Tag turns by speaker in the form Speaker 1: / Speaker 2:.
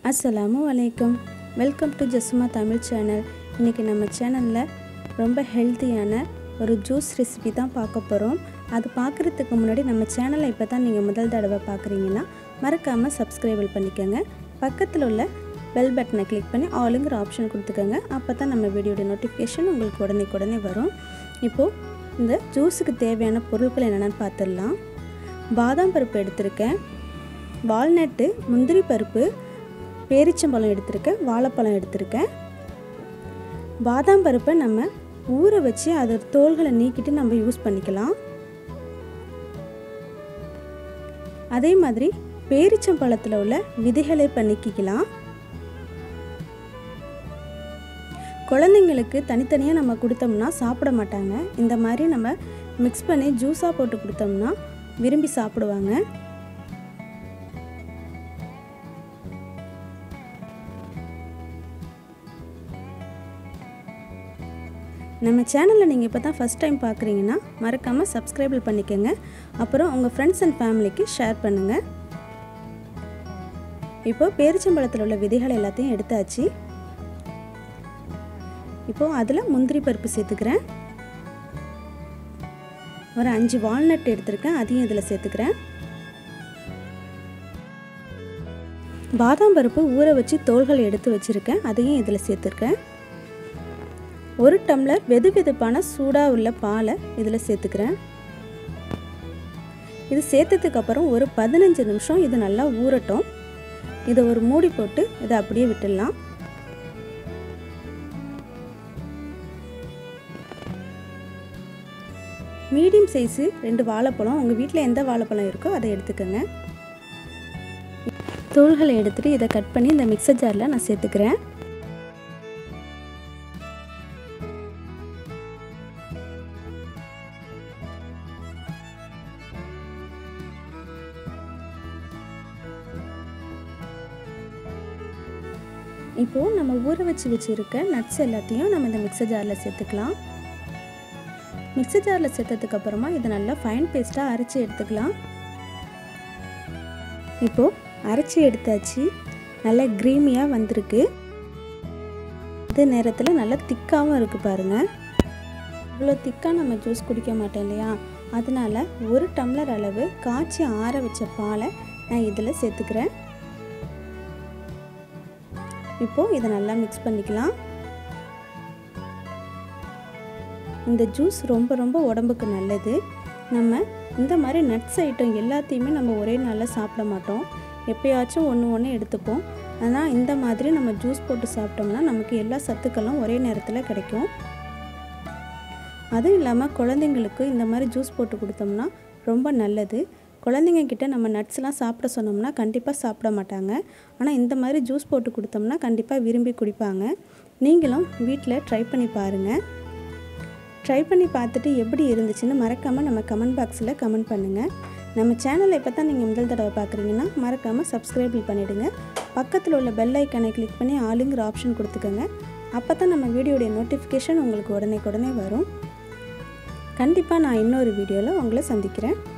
Speaker 1: அஸ்ஸலாமு அலைக்கும் welcome to Jasma Tamil channel இன்றைக்கி நம்ம சேனலில் ரொம்ப ஹெல்த்தியான ஒரு ஜூஸ் ரெசிபி தான் பார்க்க போகிறோம் அது பார்க்குறதுக்கு முன்னாடி நம்ம சேனலை இப்போ தான் நீங்கள் முதல் தடவை பார்க்குறீங்கன்னா மறக்காமல் சப்ஸ்கிரைபிள் பண்ணிக்கோங்க பக்கத்தில் உள்ள பெல் பட்டனை கிளிக் பண்ணி ஆளுங்கிற ஆப்ஷன் கொடுத்துக்கோங்க அப்போ தான் நம்ம வீடியோட நோட்டிஃபிகேஷன் உங்களுக்கு உடனே உடனே வரும் இப்போது இந்த ஜூஸுக்கு தேவையான பொருட்கள் என்னென்னு பார்த்துடலாம் பாதாம் பருப்பு எடுத்திருக்கேன் வால்நட்டு முந்திரி பருப்பு பேரிச்சம்பழம் எடுத்திருக்கேன் வாழைப்பழம் எடுத்திருக்கேன் பாதாம் பருப்பை நம்ம ஊற வச்சு அதோட தோள்களை நீக்கிட்டு நம்ம யூஸ் பண்ணிக்கலாம் அதே மாதிரி பேரிச்சம்பழத்தில் உள்ள விதைகளை இப்போ நீக்கிக்கலாம் குழந்தைங்களுக்கு தனித்தனியாக நம்ம கொடுத்தோம்னா சாப்பிட மாட்டாங்க இந்த மாதிரி நம்ம மிக்ஸ் பண்ணி ஜூஸாக போட்டு கொடுத்தோம்னா விரும்பி சாப்பிடுவாங்க நம்ம சேனலில் நீங்கள் இப்போ தான் ஃபஸ்ட் டைம் பார்க்குறீங்கன்னா மறக்காமல் சப்ஸ்கிரைபிள் பண்ணிக்கோங்க அப்புறம் உங்கள் ஃப்ரெண்ட்ஸ் அண்ட் ஃபேமிலிக்கு ஷேர் பண்ணுங்கள் இப்போ பேரிச்சம்பழத்தில் உள்ள விதைகள் எல்லாத்தையும் எடுத்தாச்சு இப்போது அதில் முந்திரி பருப்பு சேர்த்துக்கிறேன் ஒரு அஞ்சு வால்நட் எடுத்திருக்கேன் அதையும் இதில் சேர்த்துக்கிறேன் பாதாம் பருப்பு ஊற வச்சு தோள்களை எடுத்து வச்சுருக்கேன் அதையும் இதில் சேர்த்துருக்கேன் ஒரு டம்ளர் வெது வெதுப்பான சூடாக உள்ள பாலை இதில் சேர்த்துக்கிறேன் இது சேர்த்ததுக்கு அப்புறம் ஒரு பதினஞ்சு நிமிஷம் இது நல்லா ஊறட்டும் இதை ஒரு மூடி போட்டு இதை அப்படியே விட்டுடலாம் மீடியம் சைஸு ரெண்டு வாழைப்பழம் உங்கள் வீட்டில் எந்த வாழைப்பழம் இருக்கோ அதை எடுத்துக்கோங்க தோள்களை எடுத்துகிட்டு இதை கட் பண்ணி இந்த மிக்சர் ஜாரில் நான் சேர்த்துக்கிறேன் இப்போது நம்ம ஊற வச்சு வச்சுருக்க நட்ஸ் எல்லாத்தையும் நம்ம இந்த மிக்சர் ஜாரில் சேர்த்துக்கலாம் மிக்சர் ஜாரில் சேர்த்ததுக்கு அப்புறமா இதை நல்லா ஃபைன் பேஸ்ட்டாக அரைச்சி எடுத்துக்கலாம் இப்போது அரைச்சி எடுத்தாச்சு நல்லா க்ரீமியாக வந்திருக்கு இதே நேரத்தில் நல்லா திக்காகவும் இருக்குது பாருங்கள் இவ்வளோ திக்காக நம்ம ஜூஸ் குடிக்க மாட்டோம் இல்லையா அதனால் ஒரு டம்ளர் அளவு காய்ச்சி ஆற வச்ச பாலை நான் இதில் சேர்த்துக்கிறேன் இப்போது இதை நல்லா மிக்ஸ் பண்ணிக்கலாம் இந்த ஜூஸ் ரொம்ப ரொம்ப உடம்புக்கு நல்லது நம்ம இந்த மாதிரி நட்ஸ் ஐட்டம் எல்லாத்தையுமே நம்ம ஒரே நாளில் சாப்பிட மாட்டோம் எப்போயாச்சும் ஒன்று ஒன்று எடுத்துப்போம் ஆனால் இந்த மாதிரி நம்ம ஜூஸ் போட்டு சாப்பிட்டோம்னா நமக்கு எல்லா சத்துக்களும் ஒரே நேரத்தில் கிடைக்கும் அதுவும் இல்லாமல் குழந்தைங்களுக்கு இந்த மாதிரி ஜூஸ் போட்டு கொடுத்தோம்னா ரொம்ப நல்லது குழந்தைங்க கிட்ட நம்ம நட்ஸ்லாம் சாப்பிட சொன்னோம்னா கண்டிப்பாக சாப்பிட மாட்டாங்க ஆனால் இந்த மாதிரி ஜூஸ் போட்டு கொடுத்தோம்னா கண்டிப்பாக விரும்பி குடிப்பாங்க நீங்களும் வீட்டில் ட்ரை பண்ணி பாருங்கள் ட்ரை பண்ணி பார்த்துட்டு எப்படி இருந்துச்சுன்னு மறக்காமல் நம்ம கமெண்ட் பாக்ஸில் கமெண்ட் பண்ணுங்கள் நம்ம சேனலை இப்போ தான் நீங்கள் முதல் தடவை பார்க்குறீங்கன்னா மறக்காமல் சப்ஸ்கிரைபிள் பண்ணிவிடுங்க பக்கத்தில் உள்ள பெல் ஐக்கனை கிளிக் பண்ணி ஆளுங்கிற ஆப்ஷன் கொடுத்துக்கோங்க அப்போ தான் நம்ம வீடியோடைய நோட்டிஃபிகேஷன் உங்களுக்கு உடனே உடனே வரும் கண்டிப்பாக நான் இன்னொரு வீடியோவில் உங்களை சந்திக்கிறேன்